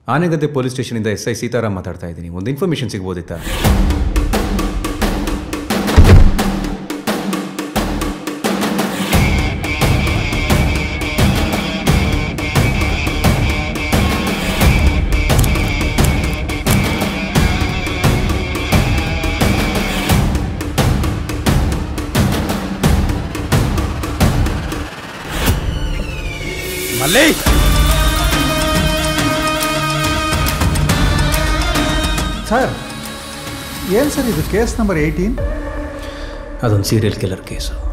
ಆನೆಗದ್ದೆ police ಸ್ಟೇಷನಿಂದ S I Sitaram ಮಾತಾಡ್ತಾ ಇದ್ದೀನಿ ಒಂದು ಇನ್ಫಾರ್ಮೇಷನ್ ಸಿಗ್ಬೋದಿತ್ತಾ ಮಲ್ಲಿ ಸರ್ ಏನು ಸರ್ ಇದು ಕೇಸ್ ನಂಬರ್ ಏಯ್ಟೀನ್ ಅದೊಂದು ಸೀರಿಯಲ್ ಕಿಲ್ಲರ್ ಕೇಸು